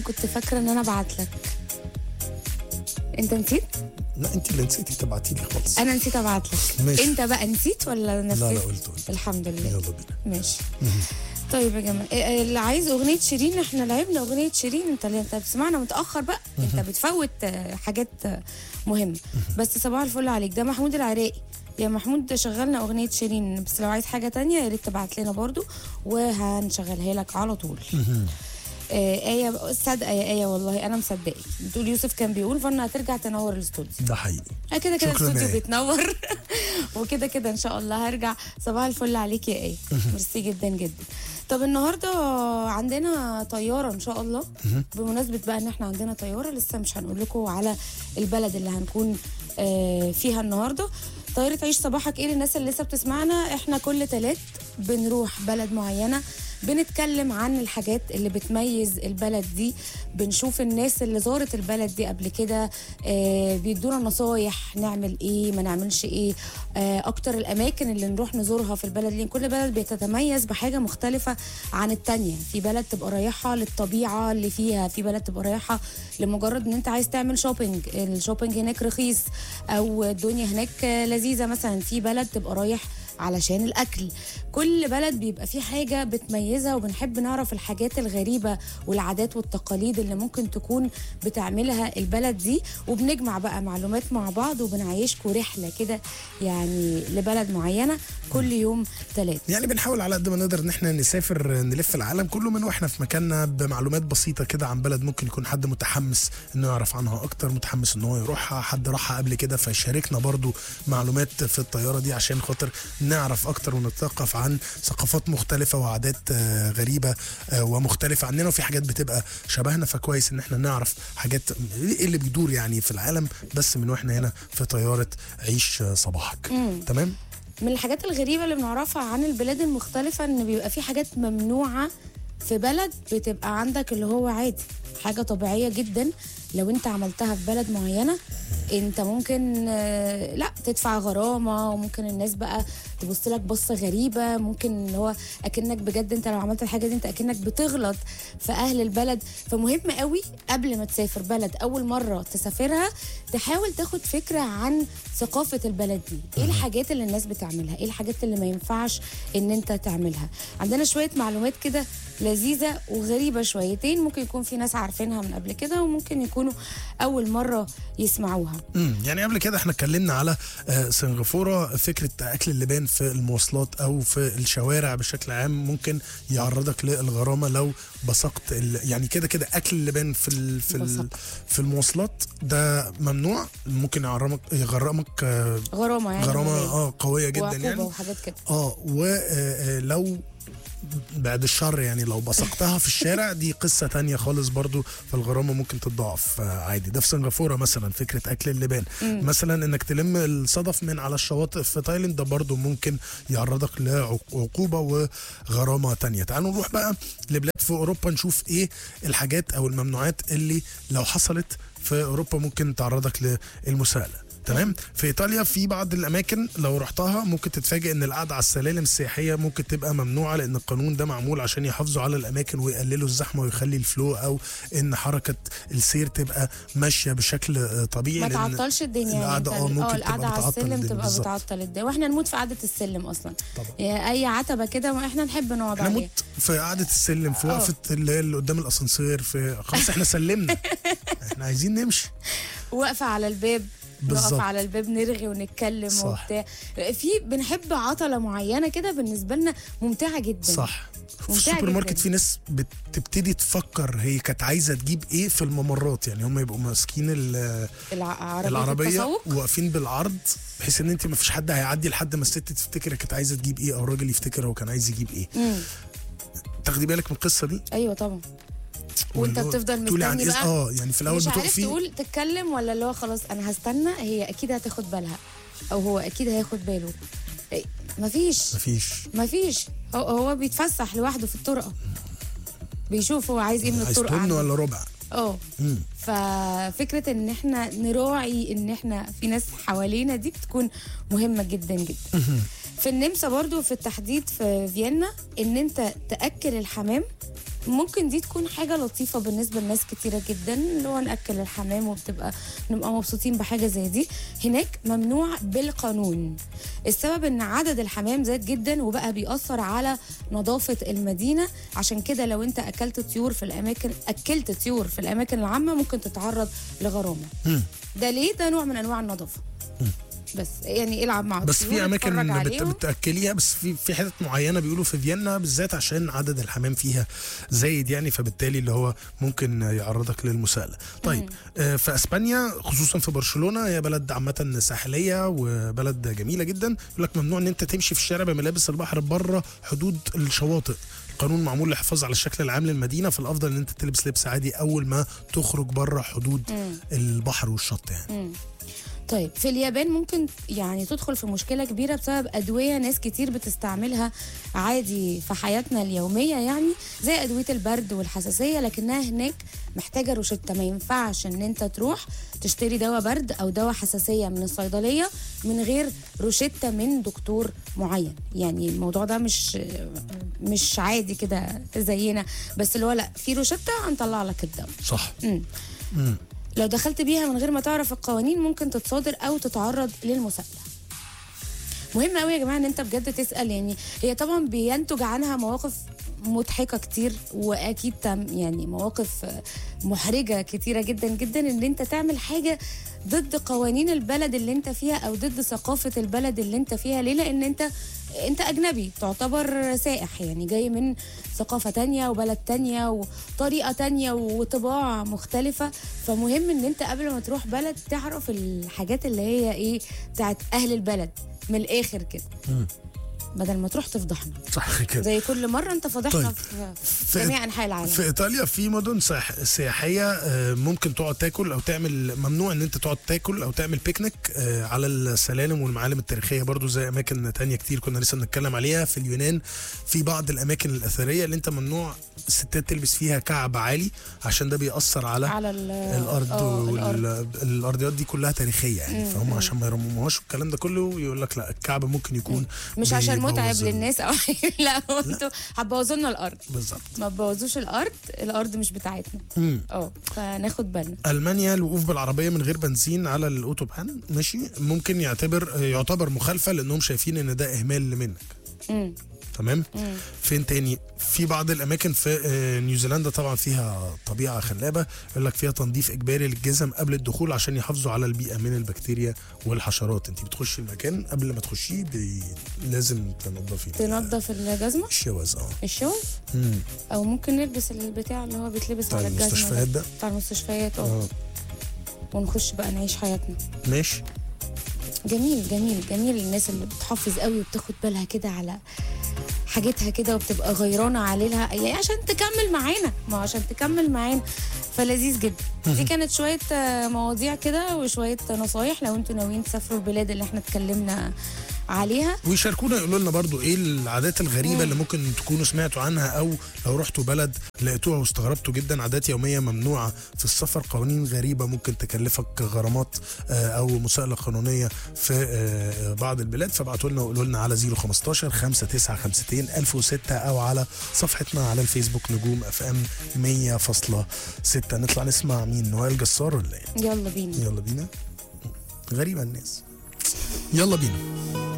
كنت فاكره ان انا ابعت لك انت نسيت لا انت اللي نسيتي تبعتي لي خالص انا نسيت ابعت لك ماشي. انت بقى نسيت ولا نسيت لا لا قلت قلت الحمد لله يلا بينا ماشي طيب يا جماعه إيه، اللي عايز اغنيه شيرين احنا لعبنا اغنيه شيرين انت اللي انت بتسمعنا متاخر بقى انت بتفوت آه، حاجات آه، مهمه بس صباح الفل عليك ده محمود العراقي يا محمود شغلنا اغنيه شيرين بس لو عايز حاجه تانية يا ريت تبعت لنا برضو وهنشغلها لك على طول آه آية صدقة يا آية والله أنا مصدقك بتقول يوسف كان بيقول فانا هترجع تنور الاستوديو ده حقيقي آه كده كده شكراً يا الاستوديو آية. بيتنور وكده كده ان شاء الله هرجع صباح الفل عليك يا ايه ميرسي جدا جدا طب النهارده عندنا طياره ان شاء الله بمناسبه بقى ان احنا عندنا طياره لسه مش هنقول لكم على البلد اللي هنكون آه، فيها النهارده طياره عيش صباحك ايه للناس اللي لسه بتسمعنا احنا كل تلات بنروح بلد معينه بنتكلم عن الحاجات اللي بتميز البلد دي بنشوف الناس اللي زارت البلد دي قبل كده آه بيدونا نصايح نعمل ايه ما نعملش ايه آه اكتر الاماكن اللي نروح نزورها في البلد لان كل بلد بتتميز بحاجه مختلفه عن التانية في بلد تبقى رايحه للطبيعه اللي فيها في بلد تبقى رايحه لمجرد ان انت عايز تعمل شوبينج الشوبينج هناك رخيص او الدنيا هناك آه، لذيذه مثلا في بلد تبقى رايح علشان الاكل كل بلد بيبقى فيه حاجه بتميزها وبنحب نعرف الحاجات الغريبه والعادات والتقاليد اللي ممكن تكون بتعملها البلد دي وبنجمع بقى معلومات مع بعض وبنعيشكوا رحله كده يعني لبلد معينه كل يوم ثلاث يعني بنحاول على قد ما نقدر ان احنا نسافر نلف العالم كله من واحنا في مكاننا بمعلومات بسيطه كده عن بلد ممكن يكون حد متحمس انه يعرف عنها اكتر متحمس ان هو يروحها حد راحها قبل كده فيشاركنا برضو معلومات في الطياره دي عشان خاطر نعرف اكتر ونتثقف عن ثقافات مختلفه وعادات آه، غريبه آه، ومختلفه عننا وفي حاجات بتبقى شبهنا فكويس ان احنا نعرف حاجات ايه اللي بيدور يعني في العالم بس من واحنا هنا في طياره عيش آه، صباحك تمام من الحاجات الغريبة اللي بنعرفها عن البلاد المختلفة ان بيبقى في حاجات ممنوعة في بلد بتبقى عندك اللي هو عادي حاجة طبيعية جدا لو انت عملتها في بلد معينة انت ممكن آه، لا تدفع غرامة وممكن الناس بقى تبص لك بصة غريبة ممكن اللي هو اكنك بجد انت لو عملت الحاجة دي انت اكنك بتغلط في اهل البلد فمهم قوي قبل ما تسافر بلد اول مرة تسافرها تحاول تاخد فكرة عن ثقافة البلد دي ايه الحاجات اللي الناس بتعملها ايه الحاجات اللي ما ينفعش ان انت تعملها عندنا شوية معلومات كده لذيذة وغريبة شويتين ممكن يكون في ناس عارفينها من قبل كده وممكن يكونوا أول مرة يسمعوها امم يعني قبل كده احنا اتكلمنا على آه، سنغافوره فكره اكل اللبان في المواصلات او في الشوارع بشكل عام ممكن يعرضك للغرامه لو بصقت ال... يعني كده كده اكل اللبان في ال... في ال... بصق. في المواصلات ده ممنوع ممكن يغرمك يغرمك آه، غرامة يعني غرامه مالية. اه قويه جدا وعقوبة يعني وحاجات كده اه ولو بعد الشر يعني لو بصقتها في الشارع دي قصة تانية خالص برضو فالغرامة ممكن تتضاعف آه، عادي ده في سنغافورة مثلا فكرة أكل اللبان مثلا إنك تلم الصدف من على الشواطئ في تايلاند ده برضو ممكن يعرضك لعقوبة وغرامة تانية تعالوا نروح بقى لبلاد في أوروبا نشوف إيه الحاجات أو الممنوعات اللي لو حصلت في أوروبا ممكن تعرضك للمساءلة تمام في ايطاليا في بعض الاماكن لو رحتها ممكن تتفاجئ ان القعده على السلالم السياحيه ممكن تبقى ممنوعه لان القانون ده معمول عشان يحافظوا على الاماكن ويقللوا الزحمه ويخلي الفلو او ان حركه السير تبقى ماشيه بشكل آه، طبيعي ما لأن تعطلش الدنيا يعني القعده انت- اه ممكن القعدة تبقى على بتعطل السلم الدنيا تبقى بالظبط. بتعطل الدنيا واحنا نموت في قعدة السلم اصلا طبعا. يعني اي عتبة كده ما احنا نحب نقعد احنا عليها موت في قعده السلم في اه. وقفه اللي هي اللي قدام الاسانسير في خلاص احنا سلمنا احنا عايزين نمشي واقفة على الباب بالظبط. نقف على الباب نرغي ونتكلم صح. وبتاع في بنحب عطلة معينة كده بالنسبة لنا ممتعة جدا صح في ممتعة السوبر ماركت جداً. في ناس بتبتدي تفكر هي كانت عايزه تجيب ايه في الممرات يعني هم يبقوا ماسكين ال- الع- العربيه التسوق واقفين بالعرض بحيث ان انت ما فيش حد هيعدي لحد ما الست تفتكر كانت عايزه تجيب ايه او الراجل يفتكر هو كان عايز يجيب ايه مم. تاخدي بالك من القصه دي ايوه طبعا وانت واللي هو بتفضل تقولي عن مستني إذن- بقى اه يعني في الاول مش عارف بتقفي تقول تتكلم ولا اللي هو خلاص انا هستنى هي اكيد هتاخد بالها او هو اكيد هياخد باله إيه، مفيش مفيش مفيش هو, هو بيتفسح لوحده في الطرقه بيشوف هو عايز ايه من عايز الطرقه تمن عنده. ولا ربع اه مم. ففكره ان احنا نراعي ان احنا في ناس حوالينا دي بتكون مهمه جدا جدا في النمسا برضو في التحديد في فيينا ان انت تاكل الحمام ممكن دي تكون حاجه لطيفه بالنسبه لناس كتيره جدا اللي هو ناكل الحمام وبتبقى نبقى مبسوطين بحاجه زي دي هناك ممنوع بالقانون السبب ان عدد الحمام زاد جدا وبقى بيأثر على نظافه المدينه عشان كده لو انت اكلت طيور في الاماكن اكلت طيور في الاماكن العامه ممكن تتعرض لغرامه مم. ده ليه ده نوع من انواع النظافه بس يعني العب مع بس الطيور، في اماكن اتفرج بت... عليهم. بتاكليها بس في في حتت معينه بيقولوا في فيينا بالذات عشان عدد الحمام فيها زايد يعني فبالتالي اللي هو ممكن يعرضك للمساءله. طيب آه في اسبانيا خصوصا في برشلونه هي بلد عامه ساحليه وبلد جميله جدا يقول لك ممنوع ان انت تمشي في الشارع بملابس البحر بره حدود الشواطئ. القانون معمول للحفاظ على الشكل العام للمدينه فالافضل ان انت تلبس لبس عادي اول ما تخرج بره حدود البحر والشط يعني. طيب في اليابان ممكن يعني تدخل في مشكلة كبيرة بسبب أدوية ناس كتير بتستعملها عادي في حياتنا اليومية يعني زي أدوية البرد والحساسية لكنها هناك محتاجة روشتة ما ينفعش إن أنت تروح تشتري دواء برد أو دواء حساسية من الصيدلية من غير روشتة من دكتور معين يعني الموضوع ده مش مش عادي كده زينا بس اللي هو لا في روشتة هنطلع لك الدواء صح. مم. مم. لو دخلت بيها من غير ما تعرف القوانين ممكن تتصادر او تتعرض للمساءله مهم قوي يا جماعه ان انت بجد تسال يعني هي طبعا بينتج عنها مواقف مضحكه كتير واكيد تم يعني مواقف آه، محرجه كتيره جدا جدا ان انت تعمل حاجه ضد قوانين البلد اللي انت فيها او ضد ثقافه البلد اللي انت فيها ليه لان انت انت اجنبي تعتبر سائح يعني جاي من ثقافه تانية وبلد تانية وطريقه تانية وطباع مختلفه فمهم ان انت قبل ما تروح بلد تعرف الحاجات اللي هي ايه بتاعت اهل البلد من الاخر كده مم. بدل ما تروح تفضحنا صح كده. زي كل مره انت فضحنا طيب. في, في في جميع انحاء العالم في ايطاليا في مدن سياح- سياحيه آه، ممكن تقعد تاكل او تعمل ممنوع ان انت تقعد تاكل او تعمل بيكنيك آه، على السلالم والمعالم التاريخيه برضو زي اماكن تانية كتير كنا لسه بنتكلم عليها في اليونان في بعض الاماكن الاثريه اللي انت ممنوع الستات تلبس فيها كعب عالي عشان ده بيأثر على على ال- الارض آه، الأرض. والارضيات دي كلها تاريخيه يعني فهم عشان ما يرمموهاش والكلام ده كله يقول لك لا الكعب ممكن يكون مش عشان بيبوظ متعب ال- للناس او لا هو انتوا هتبوظوا لنا الارض بالظبط ما تبوظوش الارض الارض مش بتاعتنا مم. اه فناخد بالنا المانيا الوقوف بالعربيه من غير بنزين على الاوتوبان ماشي ممكن يعتبر يعتبر مخالفه لانهم شايفين ان ده اهمال منك مم. تمام فين تاني في بعض الاماكن في آه، نيوزيلندا طبعا فيها طبيعه خلابه يقول لك فيها تنظيف اجباري للجزم قبل الدخول عشان يحافظوا على البيئه من البكتيريا والحشرات انت بتخشي المكان قبل ما تخشيه بي... لازم تنظفي تنظف الجزمه الشواذ اه الشوز مم. او ممكن نلبس البتاع اللي هو بيتلبس بتاع على الجزمه المستشفيات ده بتاع المستشفيات اه اه ونخش بقى نعيش حياتنا ماشي جميل جميل جميل الناس اللي بتحافظ قوي وبتاخد بالها كده على حاجتها كده وبتبقى غيرانه عليها يعني عشان تكمل معانا ما هو عشان تكمل معانا فلذيذ جدا دي كانت شويه آه، مواضيع كده وشويه نصايح لو انتوا ناويين تسافروا البلاد اللي احنا اتكلمنا عليها ويشاركونا يقولوا لنا برضو ايه العادات الغريبه اللي ممكن تكونوا سمعتوا عنها او لو رحتوا بلد لقيتوها واستغربتوا جدا عادات يوميه ممنوعه في السفر قوانين غريبه ممكن تكلفك غرامات آه، او مساءله قانونيه في آه، بعض البلاد فابعتوا لنا وقولوا لنا على 015 5952 1006 او على صفحتنا على الفيسبوك نجوم اف ام 100.6 نطلع نسمع مين نوال جسار ولا ايه؟ يلا بينا يلا بينا غريبه الناس يلا بينا